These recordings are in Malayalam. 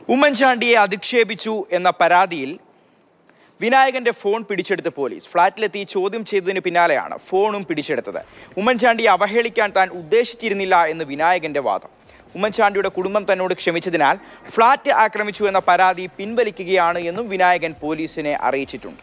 ഉമ്മൻചാണ്ടിയെ അധിക്ഷേപിച്ചു എന്ന പരാതിയിൽ വിനായകന്റെ ഫോൺ പിടിച്ചെടുത്ത് പോലീസ് ഫ്ളാറ്റിലെത്തി ചോദ്യം ചെയ്തതിന് പിന്നാലെയാണ് ഫോണും പിടിച്ചെടുത്തത് ഉമ്മൻചാണ്ടിയെ അവഹേളിക്കാൻ താൻ ഉദ്ദേശിച്ചിരുന്നില്ല എന്ന് വിനായകന്റെ വാദം ഉമ്മൻചാണ്ടിയുടെ കുടുംബം തന്നോട് ക്ഷമിച്ചതിനാൽ ഫ്ളാറ്റ് ആക്രമിച്ചു എന്ന പരാതി പിൻവലിക്കുകയാണ് എന്നും വിനായകൻ പോലീസിനെ അറിയിച്ചിട്ടുണ്ട്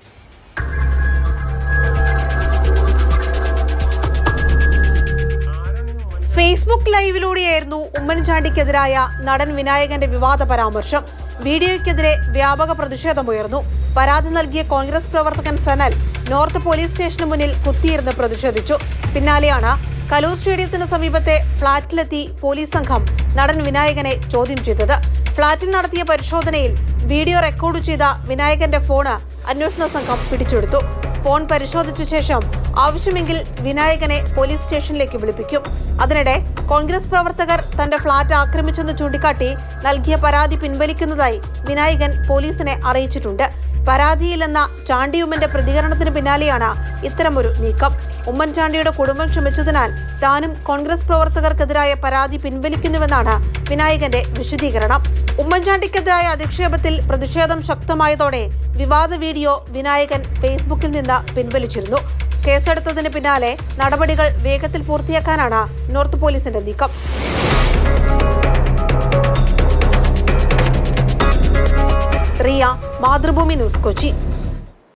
ഫേസ്ബുക്ക് ലൈവിലൂടെയായിരുന്നു ഉമ്മൻചാണ്ടിക്കെതിരായ നടൻ വിനായകന്റെ വിവാദ പരാമർശം വീഡിയോയ്ക്കെതിരെ വ്യാപക പ്രതിഷേധമുയർന്നു പരാതി നൽകിയ കോൺഗ്രസ് പ്രവർത്തകൻ സനൽ നോർത്ത് പോലീസ് സ്റ്റേഷന് മുന്നിൽ കുത്തിയിരുന്ന് പ്രതിഷേധിച്ചു പിന്നാലെയാണ് കലൂർ സ്റ്റേഡിയത്തിന് സമീപത്തെ ഫ്ളാറ്റിലെത്തി പോലീസ് സംഘം നടൻ വിനായകനെ ചോദ്യം ചെയ്തത് ഫ്ളാറ്റിൽ നടത്തിയ പരിശോധനയിൽ വീഡിയോ റെക്കോർഡ് ചെയ്ത വിനായകന്റെ ഫോണ് അന്വേഷണ സംഘം പിടിച്ചെടുത്തു ഫോൺ പരിശോധിച്ച ശേഷം ആവശ്യമെങ്കിൽ വിനായകനെ പോലീസ് സ്റ്റേഷനിലേക്ക് വിളിപ്പിക്കും അതിനിടെ കോൺഗ്രസ് പ്രവർത്തകർ തന്റെ ഫ്ളാറ്റ് ആക്രമിച്ചെന്ന് ചൂണ്ടിക്കാട്ടി നൽകിയ പരാതി പിൻവലിക്കുന്നതായി വിനായകൻ പോലീസിനെ അറിയിച്ചിട്ടുണ്ട് പരാതിയിലെന്ന ചാണ്ടിയുമ്മന്റെ പ്രതികരണത്തിന് പിന്നാലെയാണ് ഇത്തരമൊരു നീക്കം ഉമ്മൻചാണ്ടിയുടെ കുടുംബം ക്ഷമിച്ചതിനാൽ താനും കോൺഗ്രസ് പ്രവർത്തകർക്കെതിരായ പരാതി പിൻവലിക്കുന്നുവെന്നാണ് വിനായകന്റെ വിശദീകരണം ഉമ്മൻചാണ്ടിക്കെതിരായ അധിക്ഷേപത്തിൽ പ്രതിഷേധം ശക്തമായതോടെ വിവാദ വീഡിയോ വിനായകൻ ഫേസ്ബുക്കിൽ നിന്ന് പിൻവലിച്ചിരുന്നു കേസെടുത്തതിന് പിന്നാലെ നടപടികൾ വേഗത്തിൽ പൂർത്തിയാക്കാനാണ് നോർത്ത് പോലീസിന്റെ നീക്കം റിയ മാതൃഭൂമി ന്യൂസ് കൊച്ചി